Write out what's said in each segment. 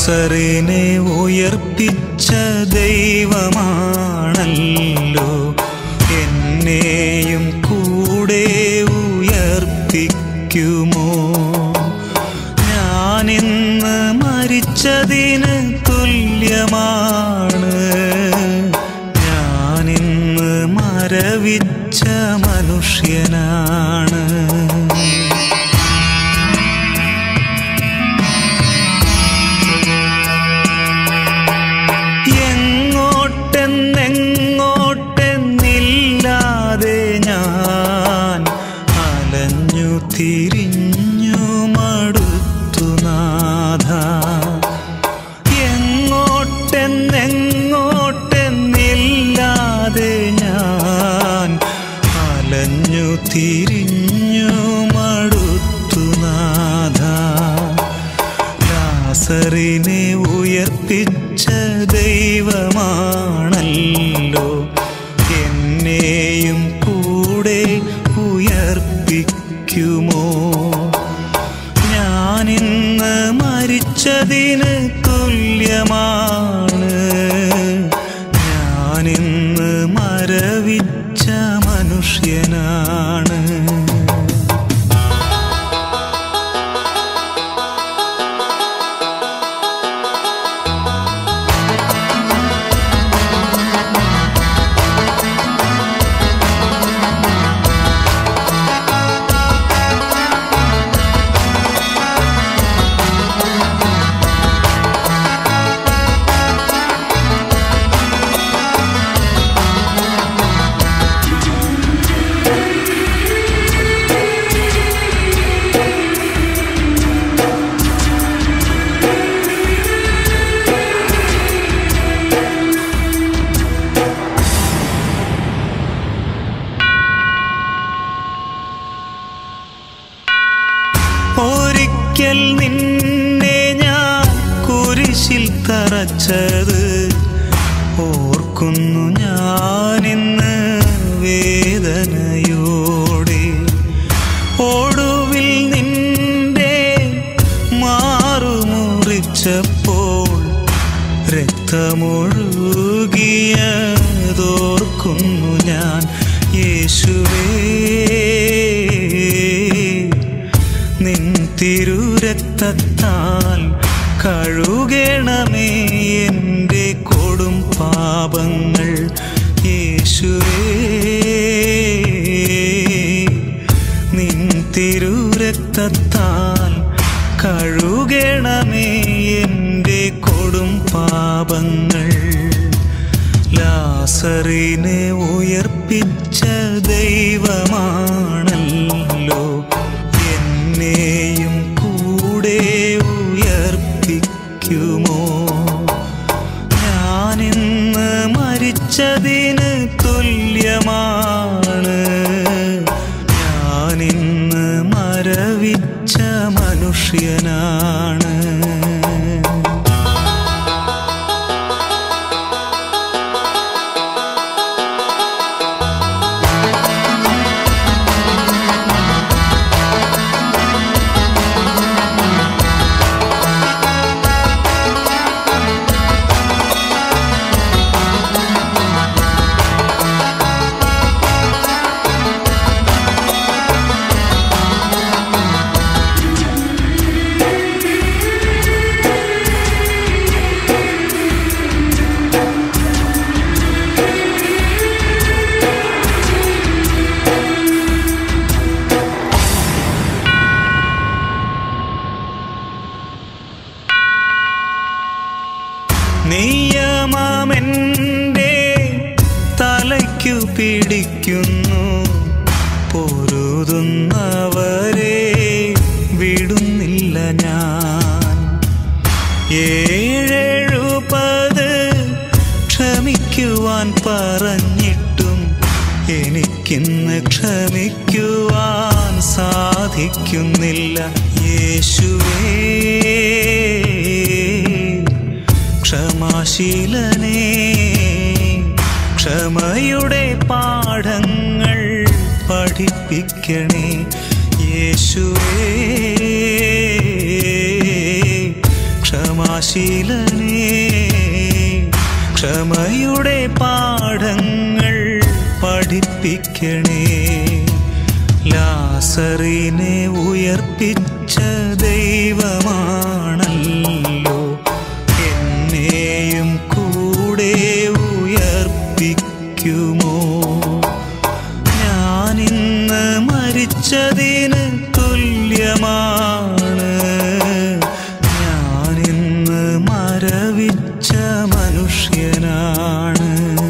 ലാസറിനെ ഉയർപ്പിച്ച ദൈവമാണല്ലോ എന്നെയും കൂടെ ഉയർപ്പിക്കുമോ ഞാനിന്ന് മരിച്ചതിന് തുല്യമാണ് ഞാനിന്ന് മരവിച്ച മനുഷ്യനാണ് എങ്ങോട്ടെന്നെങ്ങോട്ടെന്നില്ലാതെ ഞാൻ അലഞ്ഞു തിരിഞ്ഞു മടുത്തു നാഥ എങ്ങോട്ടെന്നെങ്ങോട്ടെന്നില്ലാതെ ഞാൻ അലഞ്ഞു തിരിഞ്ഞു മടുത്തു നാഥ ലാസറിനെ ഉയർപ്പിച്ച ദൈവമാണല്ലോ എന്നെയും കൂടെ ഉയർപ്പിക്കുമോ ഞാനിന്ന് മരിച്ചതിന് തുല്യമാണ് ഞാനിന്ന് മരവിച്ച മനുഷ്യനാണ് ഒരിക്കൽ നിന്നെ ഞാൻ കുരിശിൽ തറച്ചത് ഓർക്കുന്നു ഞാനിന്ന് വേദനയോടെ ഒടുവിൽ നിന്റെ മാറുമുറിച്ചപ്പോൾ രക്തമൊഴുകിയതോർക്കുന്നു ഞാൻ യേശുവേ നിൻ തിരുരക്തത്താൽ കഴുകണമേ എൻ്റെ കൊടും പാപങ്ങൾ യേശുവേ നിൻ തിരുരക്തത്താൽ കഴുകണമേ എൻ്റെ കൊടും പാപങ്ങൾ ലാസറിനെ ഉയർപ്പിച്ച ദൈവമാണല്ലോ എന്നെയും കൂടെ ഉയർപ്പിക്കുമോ ഞാനിന്ന് മരിച്ചതിന് തുല്യമാണ് ഞാനിന്ന് മരവിച്ച മനുഷ്യനാണ് നിയമമെൻ്റെ തലയ്ക്കു പിടിക്കുന്നു പൊരുതുന്നവരെ വിടുന്നില്ല ഞാൻ ഏഴെഴുപത് ക്ഷമിക്കുവാൻ പറഞ്ഞിട്ടും എനിക്കിന്ന് ക്ഷമിക്കുവാൻ സാധിക്കുന്നില്ല യേശുവേ ക്ഷമാശീലനേ ക്ഷമയുടെ പാഠങ്ങൾ പഠിപ്പിക്കണേ യേശുവേ ക്ഷമാ ക്ഷമാശീലനേ ക്ഷമയുടെ പാഠങ്ങൾ പഠിപ്പിക്കണേ ലാസറിനെ ഉയർപ്പിച്ച ദൈവമാണല്ലോ എന്നെയും കൂടെ ഉയർപ്പിക്കുമോ ഞാനിന്ന് മരിച്ചതിന് തുല്യമാണ് ഞാനിന്ന് മരവിച്ച മനുഷ്യനാണ്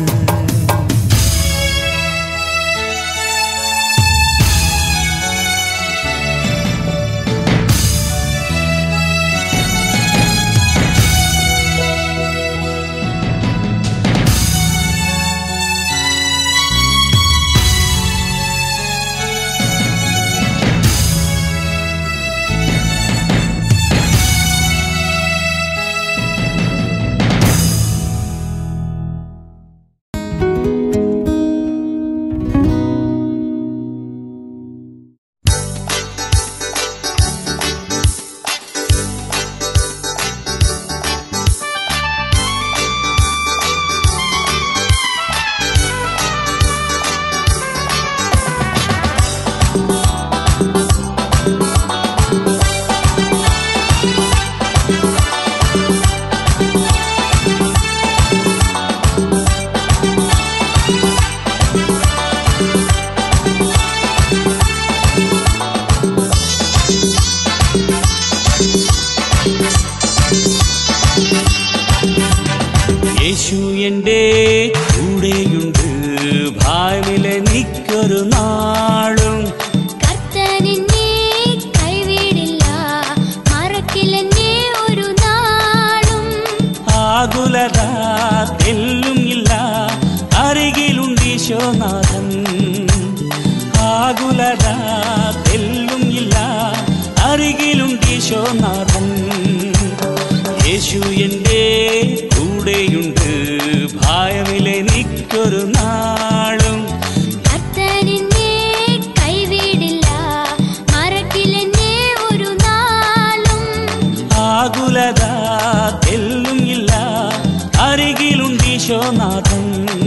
യേശു എൻ്റെ കൂടെയുണ്ട് ഭാവിലെ നിക്കൊരു നാളും കർത്തനെന്നെ കൈവിടില്ല മറക്കില്ലെന്നെ ഒരു നാളും ആകുലത തെല്ലും ഇല്ല അരികിലുണ്ട് ഈശോനാഥൻ ആകുലത തെല്ലും ഇല്ല അരികിലുണ്ട് ഈശോനാഥൻ യേശു എൻ്റെ കൂടെയുണ്ട് ഭയമിലെ നിക്കൊരു നാളും കർത്തനെന്നെ കൈവിടില്ല മറക്കില്ലെന്നെ ഒരു നാളും ആകുലത തെല്ലും ഇല്ല അരികിലുണ്ട് ഈശോനാഥൻ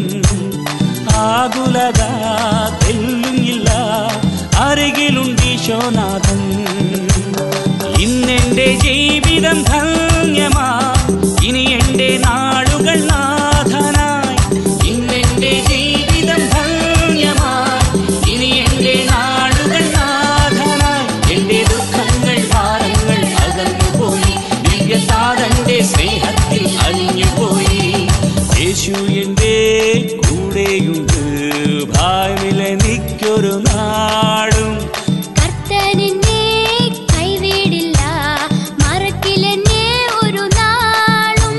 ആകുലത തെല്ലും ഇല്ല അരികിലുണ്ട് ഈശോനാഥൻ ഇന്നെന്റെ ജീവിതം ധന്യമാ ഇനി എന്റെ നാളുകൾ നാഥനായി ഇന്നെന്റെ ജീവിതം ധന്യമാ ഇനി എന്റെ നാളുകൾ നാഥനായി എന്റെ ദുഃഖങ്ങൾ ഭാരങ്ങൾ അകന്നുപോയി ദിവ്യസാധന്റെ സ്നേഹത്തിൽ അലിഞ്ഞുപോയി യേശു എന്റെ കൂടെയുണ്ട് ഭാവിലെ നിക്കൊരു നാടും കർത്തനെന്നെ കൈവിടില്ല മറക്കില്ലെന്നെ ഒരു നാളും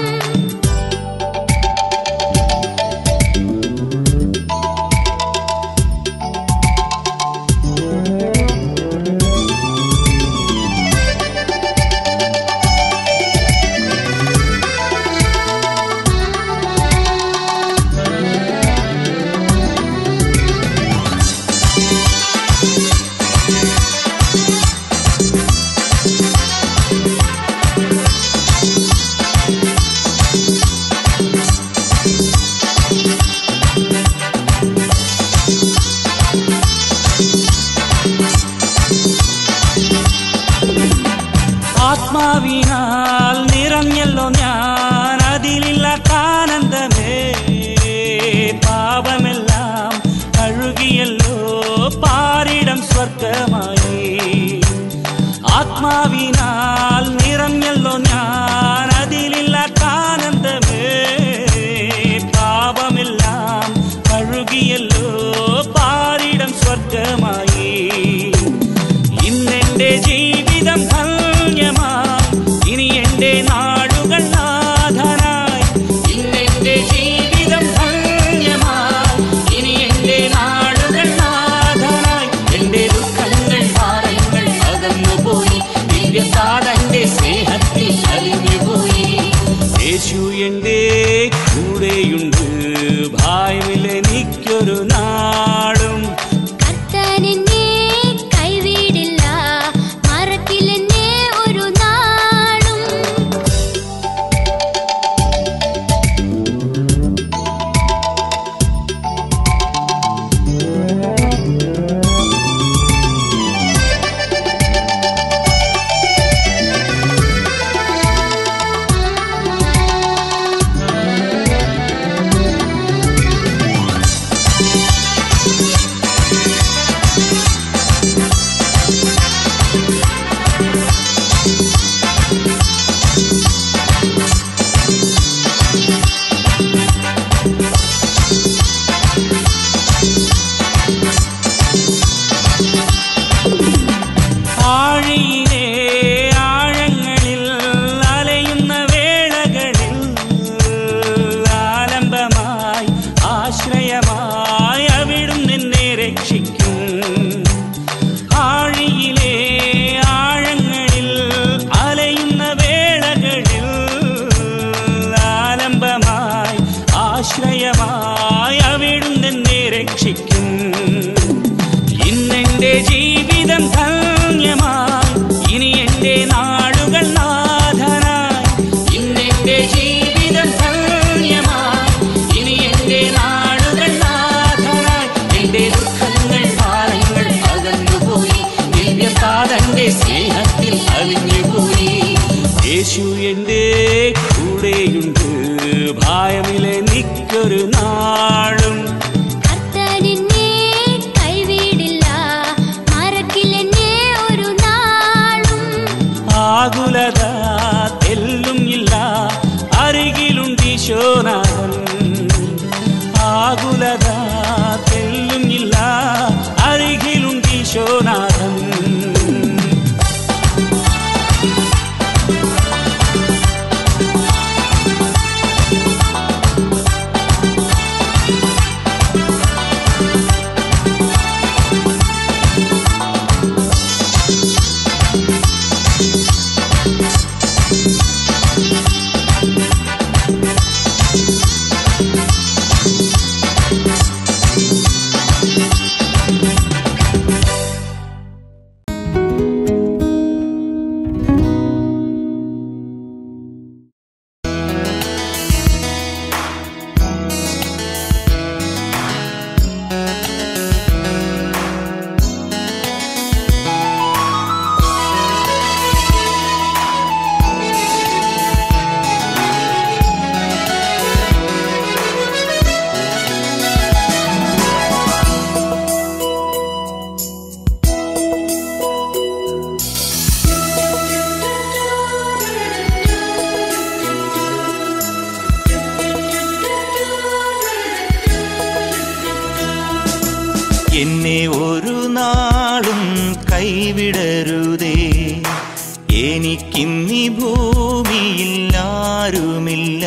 യേശു എനിക്കൊരു നാളും കർത്തനെന്നെ കൈവിടില്ല മറക്കില്ലെന്നെ ഒരു നാളും ആകുലത തെല്ലും ഇല്ല അരികിലുണ്ട് ഈശോനാഥൻ ആകുലത തെല്ലും ഇല്ല അരികിലുണ്ട് ഈശോനാഥൻ എന്നെ ഒരു നാളും കൈവിടരുതേ എനിക്കിന്നി ഭൂമിയിൽ ആരുമില്ല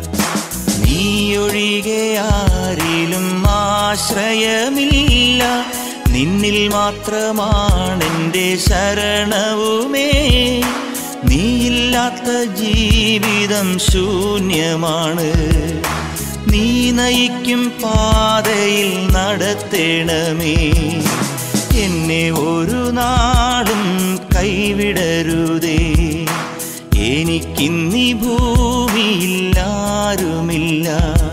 നീയൊഴികെ ആരിലും ആശ്രയമില്ല നിന്നിൽ മാത്രമാണെൻ്റെ ശരണവുമേ നീയില്ലാത്ത ജീവിതം ശൂന്യമാണ് നീ നയിക്കും പാതയിൽ നടത്തണമേ എന്നെ ഒരു നാളും കൈവിടരുതേ എനിക്കിന്നി ഭൂമിയിൽ ആരുമില്ല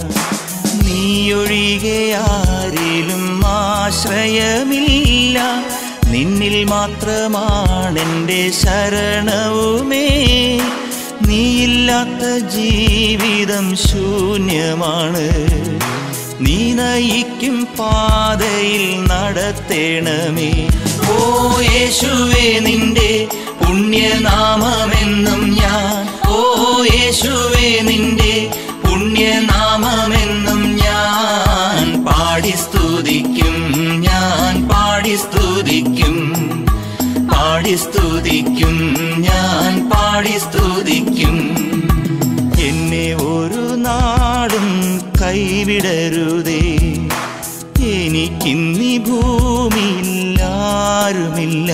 നീയൊഴികെ ആരിലും ആശ്രയമില്ല നിന്നിൽ മാത്രമാണെൻ്റെ ശരണവുമേ നീയില്ലാത്ത ജീവിതം ശൂന്യമാണ് നീ നയിക്കും പാതയിൽ നടത്തേണമേ ഓ യേശുവേ നിന്റെ പുണ്യനാമമെന്നും ഞാൻ ഓ യേശുവേ നിന്റെ പുണ്യനാമമെന്നും ഞാൻ പാടി സ്തുതിക്കും ഞാൻ പാടി സ്തുതിക്കും പാടി സ്തുതിക്കും ഞാൻ പാടി സ്തുതിക്കും എന്നെ ഒരു നാടും കൈവിടരുതേ എനിക്കിന്നി ഭൂമിയിൽ ആരുമില്ല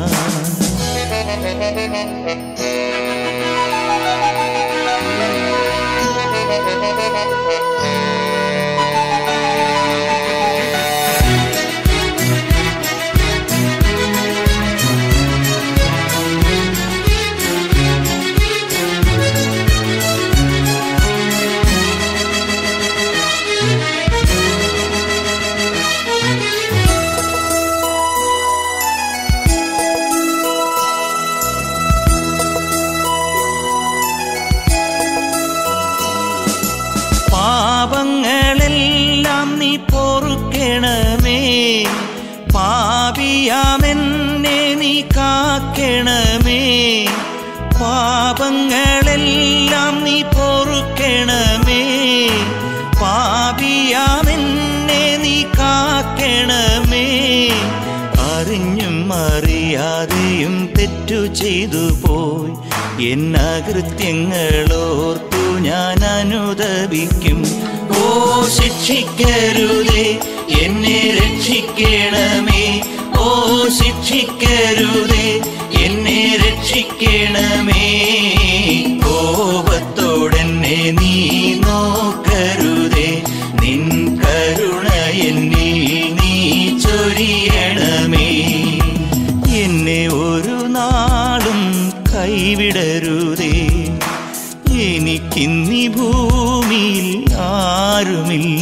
പാപങ്ങളെല്ലാം നീ പൊറുക്കണമേ പാപിയാമെന്നെ നീ കാക്കണമേ പാപങ്ങളെല്ലാം നീ പൊറുക്കണമേ പാപിയാമെന്നെ നീ കാക്കണമേ അറിഞ്ഞും അറിയാതെയും തെറ്റു ചെയ്തു പോയി എന്നകൃത്യങ്ങളോർത്തു ഞാൻ അനുദപിക്കും ഓ ശിക്ഷിക്കരുതേ എന്നെ രക്ഷിക്കണമേ ഓ ശിക്ഷിക്കരുതേ എന്നെ രക്ഷിക്കണമേ കോപത്തോടെന്നെ നീ നോക്കരുതേ നിൻ കരുണ എന്നിൽ നീ ചൊരിയണമേ എന്നെ ഒരു നാളും കൈവിടരുതേ എനിക്കിന്നി ഭൂമിയിൽ ആരുമില്ല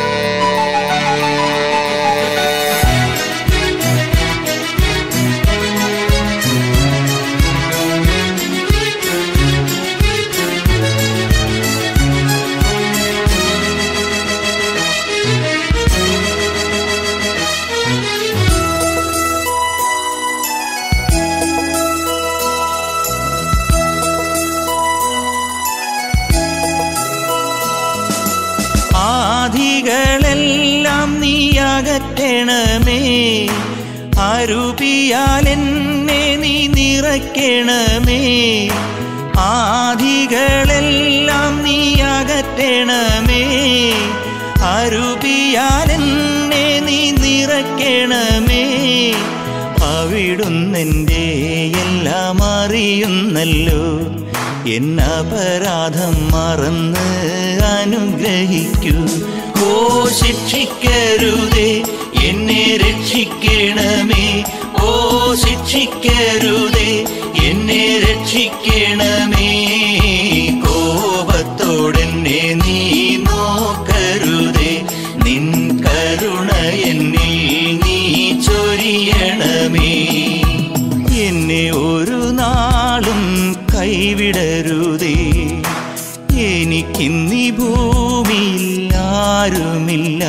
യേശുവേ അകറ്റണമേ അരുപിയാൽ എന്നെ നീ നിറയ്ക്കണമേ ആദികളെല്ലാം നീ അകറ്റണമേ അരുപിയാൽ എന്നെ നീ നിറയ്ക്കണമേ അവിടുന്നെൻ്റെ എല്ലാം അറിയുന്നല്ലോ എന്നപരാധം മറന്ന് അനുഗ്രഹിക്കൂ ഓ ശിക്ഷിക്കരുതേ എന്നെ രക്ഷിക്കണമേ ഓ ശിക്ഷിക്കരുതേ എന്നെ രക്ഷിക്കണമേ കോപത്തോടെന്നെ നീ നോക്കരുതേ നിൻ കരുണ എന്നിൽ നീ ചൊരിയണമേ എന്നെ ഒരു നാളും കൈവിടരുതേ എനിക്കിന്നീ ഭൂമിയിൽ ആരുമില്ല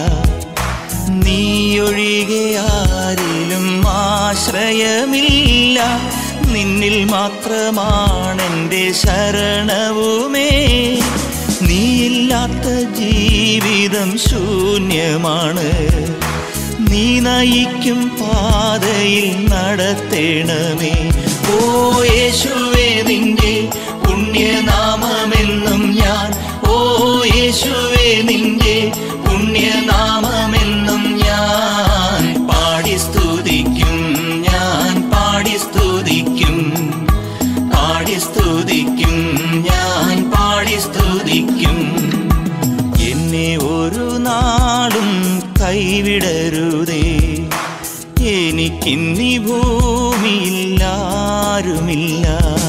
നീയൊഴികെ ആരിലും ആശ്രയമില്ല നിന്നിൽ മാത്രമാണെൻ്റെ ശരണവുമേ നീയില്ലാത്ത ജീവിതം ശൂന്യമാണ് നീ നയിക്കും പാതയിൽ നടത്തേണമേ ഓ യേശുവേ നിന്റെ പുണ്യനാമമെന്നും ഞാൻ ഓ യേശുവേ നിന്റെ പുണ്യനാമമെന്നും ഞാൻ പാടി സ്തുതിക്കും ഞാൻ പാടി സ്തുതിക്കും പാടി സ്തുതിക്കും ഞാൻ പാടി സ്തുതിക്കും എന്നെ ഒരു നാളും കൈവിടരുതേ എനിക്കിന്നീ ഭൂമിയിൽ ആരുമില്ല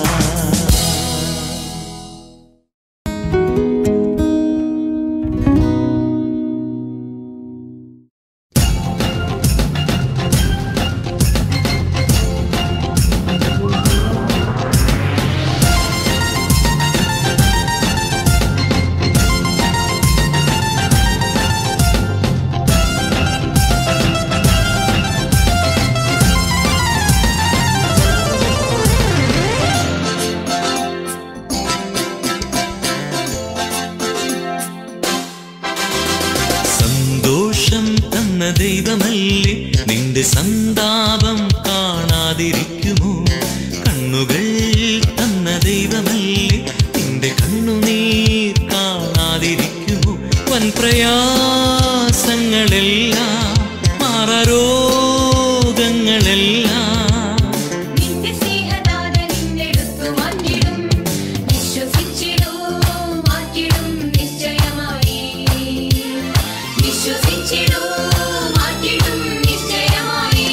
സന്തോഷം തന്ന ദൈവമല്ലേ നിന്റെ സന്താപം കാണാതിരിക്കുമോ കണ്ണുകൾ തന്ന ദൈവമല്ലേ നിന്റെ കണ്ണുനീർ കാണാതിരിക്കുമോ വൻ പ്രയാസങ്ങളെല്ലാം മാറരോഗങ്ങളെല്ലാം നിന്റെ സ്നേഹദാന നിന്നെടുത്തു മാറ്റിടും വിശ്വസിച്ചിടൂ മാറ്റിടും നിശ്ചയമായി വിശ്വസിച്ചിടൂ മാറ്റിടും നിശ്ചയമായി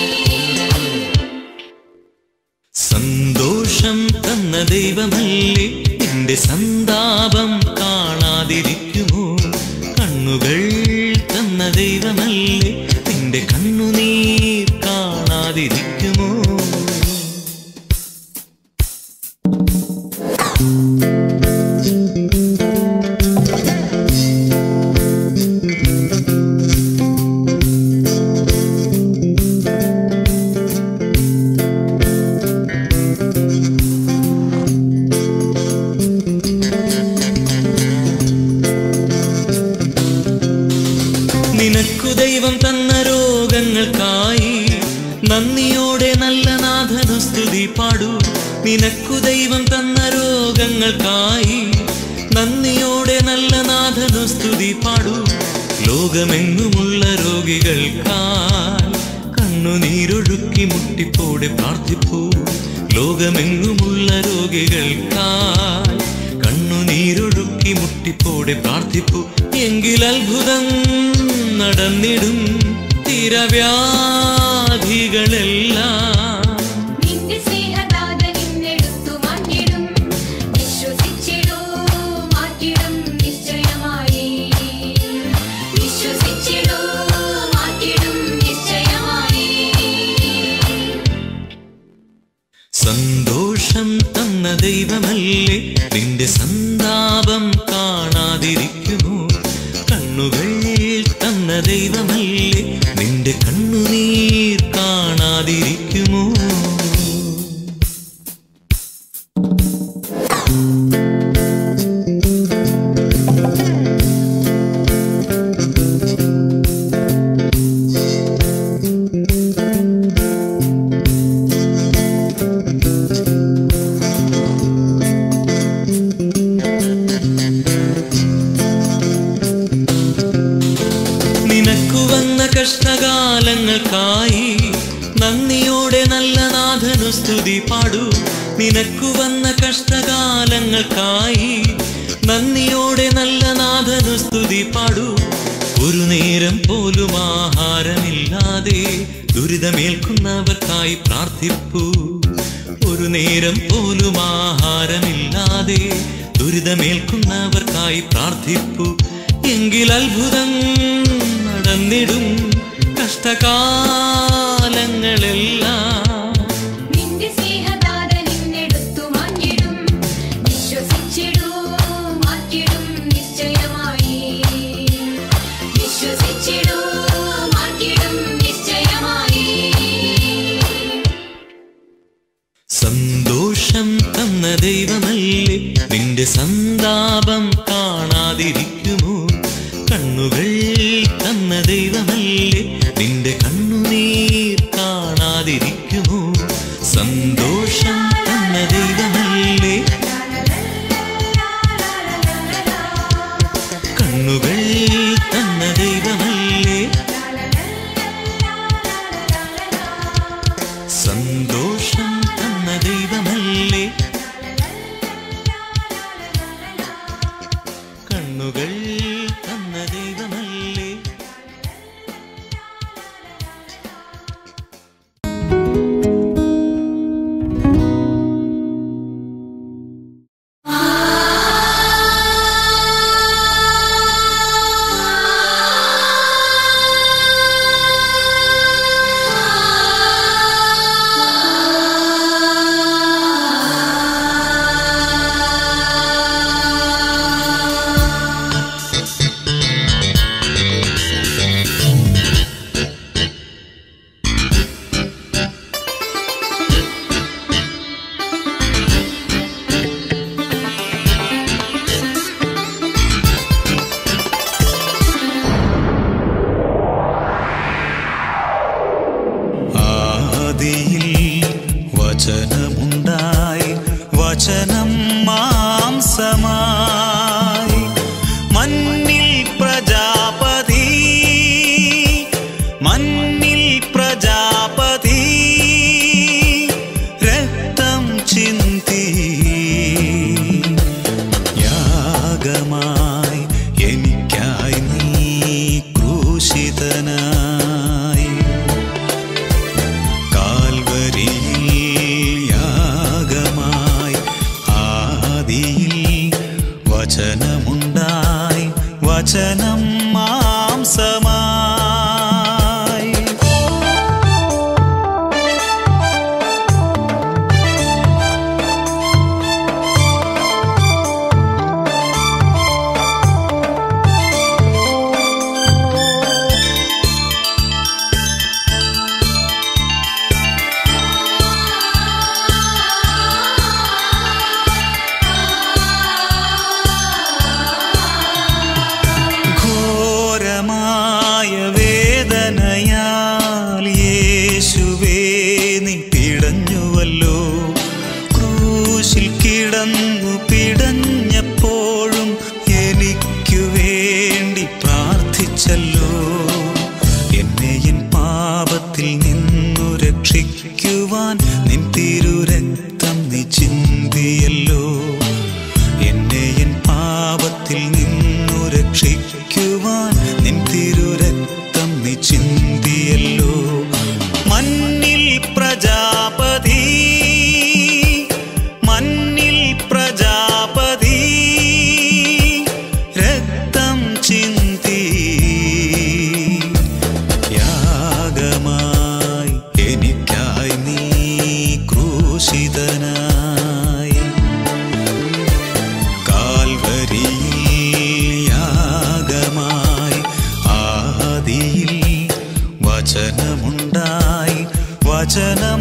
സന്തോഷം തന്ന ദൈവമല്ലേ നിന്റെ സന്താപം കാണാതിരിക്കുമോ കണ്ണുകൾ തന്ന ദൈവമല്ലേ നിന്റെ കണ്ണുനീർ കാണാതിരിക്കുമോ നിനക്കു ദൈവം തന്ന രോഗങ്ങൾക്കായി നന്ദിയോടെ നല്ല നാഥനു സ്തുതി പാടൂ നിനക്കു ദൈവം തന്ന രോഗങ്ങൾക്കായി നന്ദിയോടെ നല്ല നാഥനു സ്തുതി പാടൂ ലോകമെങ്ങുമുള്ള രോഗികൾക്കായി കണ്ണുനീരൊഴുക്കി മുട്ടിപ്പോടെ പ്രാർത്ഥിപ്പൂ ലോകമെങ്ങുമുള്ള രോഗികൾക്കായി കണ്ണുനീരൊഴുക്കി മുട്ടിപ്പോടെ പ്രാർത്ഥിപ്പൂ എങ്കിൽ അത്ഭുതം നടന്നിടും തിരവ്യാധികളെല്ലാം നിന്റെ സ്നേഹദാന നിന്നെടുത്തു മാറ്റിടും വിശ്വസിച്ചിടൂ മാറ്റിടും നിശ്ചയമായി വിശ്വസിച്ചിടൂ മാറ്റിടും നിശ്ചയമായി സന്തോഷം തന്ന ദൈവമല്ലേ നിന്റെ സന്താപം കാണാതിരിക്കുമോ കണ്ണുകൾ തന്ന ദൈവമല്ലേ നിന്റെ കണ്ണുനീർ കാണാതിരിക്കുമോ നാഥനു സ്തുതി പാടൂ നിനക്കു വന്ന കഷ്ടകാലങ്ങൾക്കായി നന്ദിയോടെ നല്ല നാഥനു സ്തുതി പാടൂ ഒരു നേരം പോലും ആഹാരമില്ലാതെ ദുരിതമേൽക്കുന്നവർക്കായി പ്രാർത്ഥിപ്പൂ ഒരു നേരം പോലും ആഹാരമില്ലാതെ ദുരിതമേൽക്കുന്നവർക്കായി പ്രാർത്ഥിപ്പൂ എങ്കിൽ അത്ഭുതം നടന്നിടും കഷ്ടകാലങ്ങളെല്ലാം നിന്റെ സ്നേഹദാത നിന്നെടുത്തു മാറ്റിടും വിശ്വസിച്ചിടൂ മാറ്റിടും നിശ്ചയമായി വിശ്വസിച്ചിടൂ മാറ്റിടും നിശ്ചയമായി സന്തോഷം തന്ന ദൈവമല്ലേ നിന്റെ സന്താപം കാണാതിരിക്കുമോ കണ്ണുകൾ തന്ന ദൈവമല്ലേ നിന്റെ കണ്ണുനീർ കാണാതിരിക്കുമോ സന്തോഷം തന്ന ദൈവമല്ലേ കണ്ണുകൾ തന്ന ദൈവമല്ലേ സന്തോഷം തന്ന ദൈവമല്ലേ കണ്ണുകൾ തന്ന ദൈവമല്ലേ ആദിയിൽ വചനമുണ്ടായി വചനം മാംസമായി മണ്ണിൽ പ്രജാപതി മണ്ണിൽ പ്രജാപതി രക്തം ചിന്തി യാഗമായി എനിക്കായി നീ ക്രൂശിതനായി കാൽവരിയിൽ യാഗമായി ആദിയിൽ വചനമുണ്ടായി വചനം മാംസമായി ഘോരമായ വേദനയാൽ യേശുവേ നീ പിടഞ്ഞുവല്ലോ ക്രൂശിൽ കിടന്നു പിടഞ്ഞപ്പോഴും എനിക്കു വേണ്ടി പ്രാർത്ഥിച്ചല്ലോ എന്നെ എൻ പാപത്തിൽ നിന്നു രക്ഷിക്കുവാൻ നിൻ തിരുരക്തം നീ ചിന്തിയല്ലോ എന്നെ എൻ പാപത്തിൽ നിന്നു രക്ഷിക്കുവാൻ നിൻ തിരുരക്തം നീ ചിന്തിയല്ലോ മണ്ണിൽ പ്രജാപതി മണ്ണിൽ പ്രജാപതി രക്തം ചിന്തി യാഗമായി എനിക്കായി നീ ക്രൂശിതനായി കാൽവരിയിൽ യാഗമായി ആദിയിൽ വചനമുണ്ടായി വചനം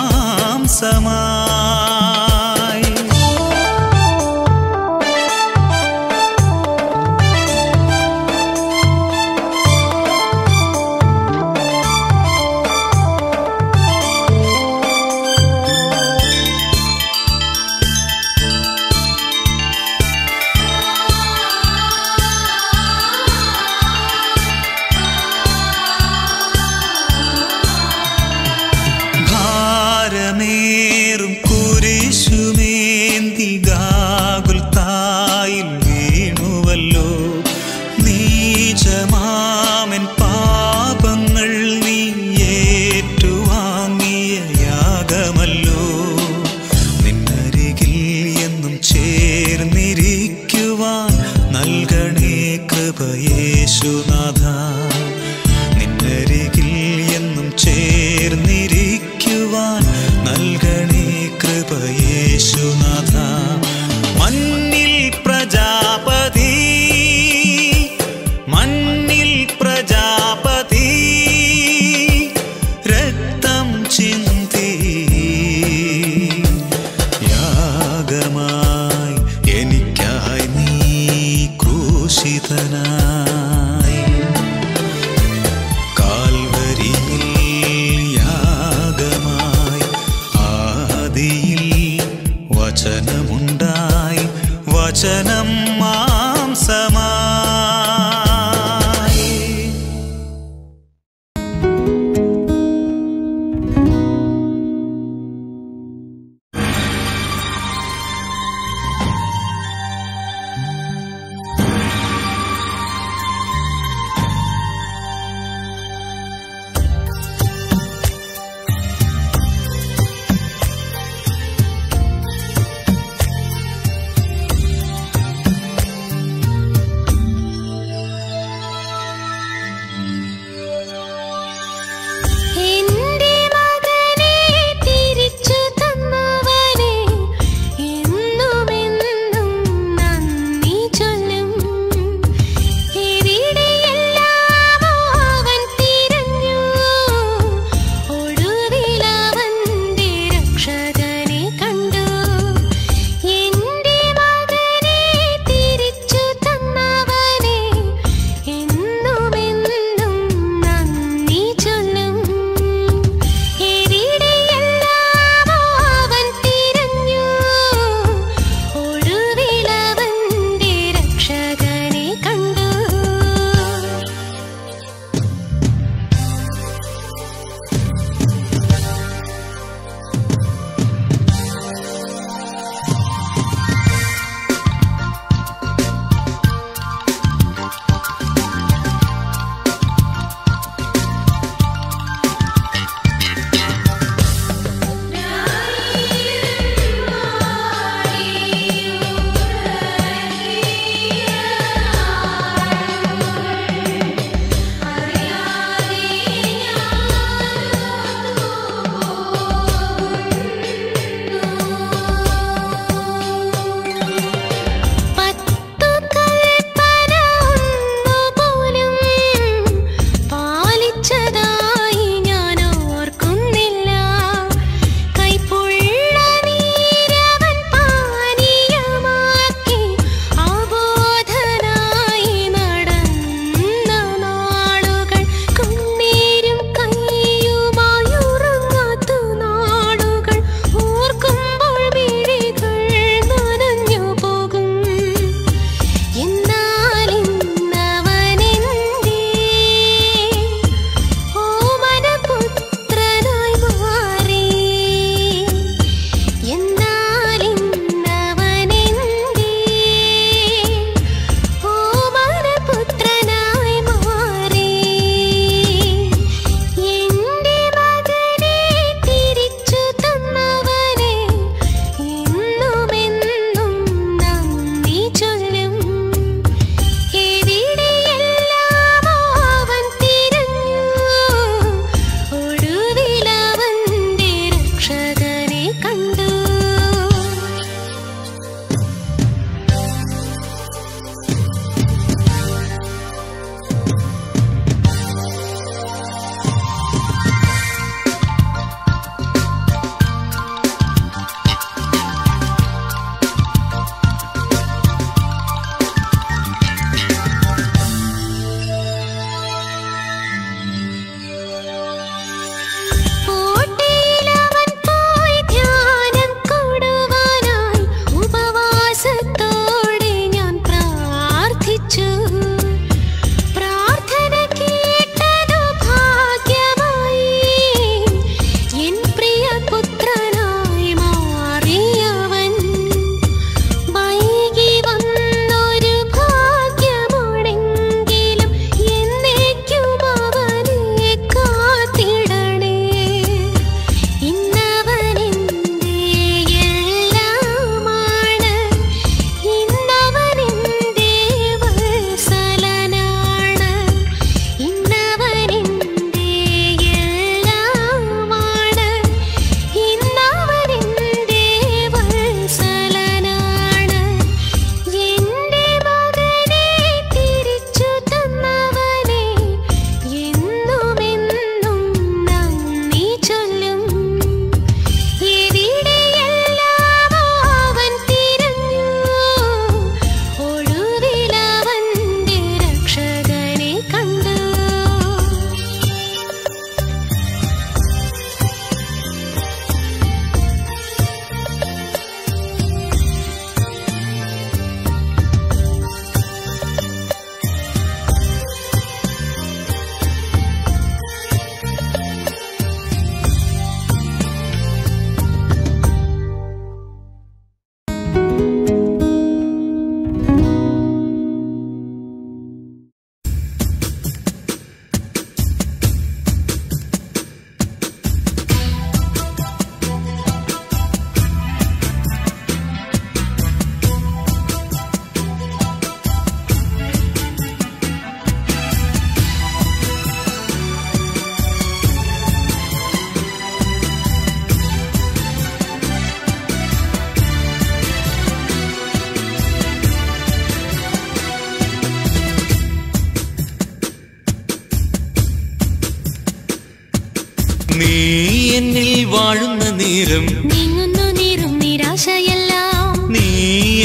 മാംസമായി ഭാരമേ വചനമുണ്ടായി വചനം മാംസമായി യേശുവേ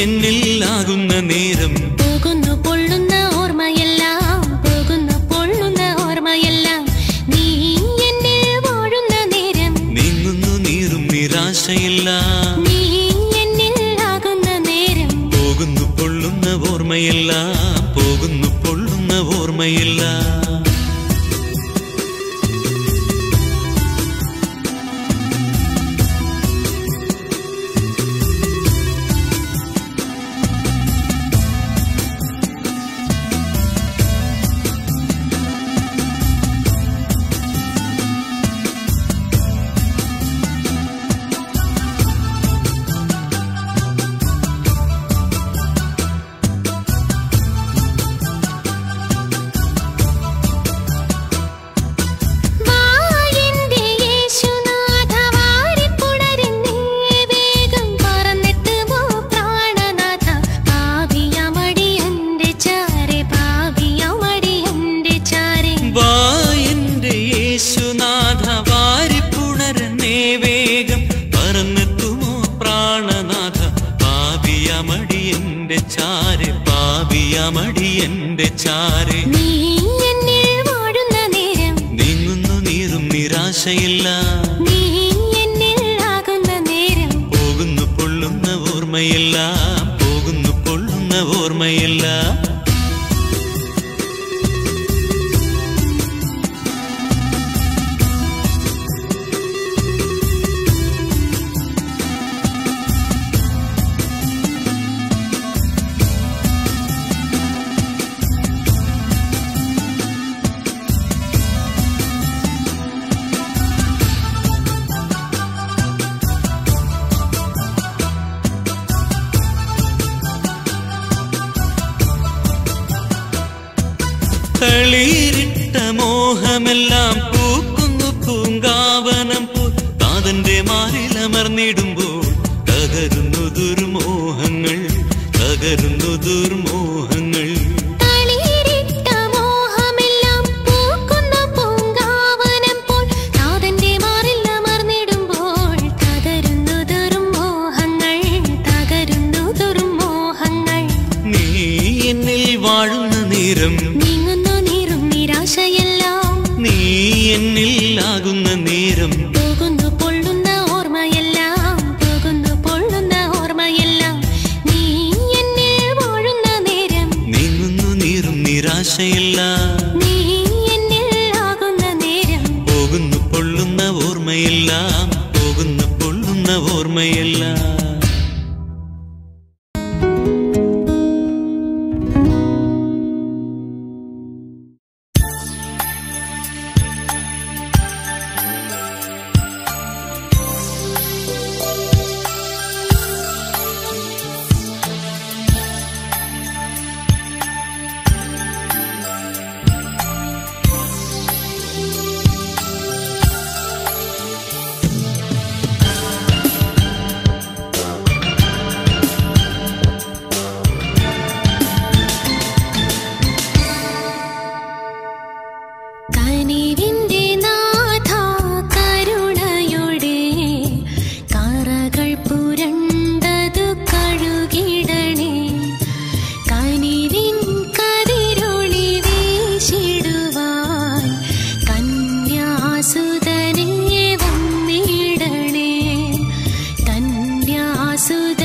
എന്നിലാകുന്ന നേരം പോകുന്നു പൊള്ളുന്ന ഓർമ്മയെല്ലാം പോകുന്നു പൊള്ളുന്ന ഓർമ്മയെല്ലാം നീ എന്നിൽ വാഴുന്ന നേരം നീങ്ങുന്നു നീറും നിരാശയില്ല നീ എന്നിൽ ആകുന്ന നേരം പോകുന്നു പൊള്ളുന്ന ഓർമ്മയില്ല പോകുന്നു പൊള്ളുന്ന ഓർമ്മയില്ല വാ എന്റെ യേശുനാഥ വാരിപ്പുണരുന്നേ വേഗം പറന്നെത്തുമോ പ്രാണനാഥ പാപിയമടി എന്റെ ചാരെ പാപിയമടി എന്റെ ചാരെ വാ എന്റെ യേശുനാഥ വാരിപ്പുണരനേ വേഗം പറന്നെത്തുമോ പ്രാണനാഥ പാപിയമടി എന്റെ ചാരെ പാപിയമടി എന്റെ ചാരെ നീ എന്നിൽ വാഴുന്ന നേരം നീങ്ങുന്നു നീറും നിരാശയില്ല നീ എന്നിൽ ആകുന്ന നേരം പോകുന്നു പൊള്ളുന്ന ഓർമ്മയില്ല പോകുന്നു പൊള്ളുന്ന ഓർമ്മയില്ല തളിരിട്ട മോഹമെല്ലാം പൂക്കുന്നു പൂങ്കാവനം പോൽ താതന്റെ മാറിലമർന്നിടുമ്പോൾ തകരുന്നു ദുർമോഹങ്ങൾ തകരുന്നു ദുർമോഹങ്ങൾ തളിരിട്ട മോഹമെല്ലാം പൂക്കുന്ന പൂങ്കാവനം പോൽ നാഥന്റെ മാറിൽ അമർന്നിടുമ്പോൾ തകരുന്നു ദുർമോഹങ്ങൾ തകരുന്നു ദുർമോഹങ്ങൾ നീ എന്നിൽ വാഴുന്ന നേരം നീങ്ങുന്നു നീറും നിരാശയെല്ലാം നീ എന്നിൽ ആകുന്ന നേരം പോകുന്നു പൊള്ളുന്ന ഓർമ്മയെല്ലാം പോകുന്നു പൊള്ളുന്ന ഓർമ്മയെല്ലാം നീ എന്നിൽ വാഴുന്ന നേരം നീങ്ങുന്നു നീറും നിരാശയില്ല നീ എന്നിൽ ആകുന്ന നേരം പോകുന്നു പൊള്ളുന്ന ഓർമ്മയില്ല പോകുന്നു പൊള്ളുന്ന ഓർമ്മയില്ല കനിവിന്റെ നാഥ കരുണയുടെ കറകൾ പുരണ്ടതു കഴുകിടണേ കനിവിൻ കതിരൊളി വീശിടുവാൻ കന്യാസുതനെ വന്നിടണേ കന്യാസുത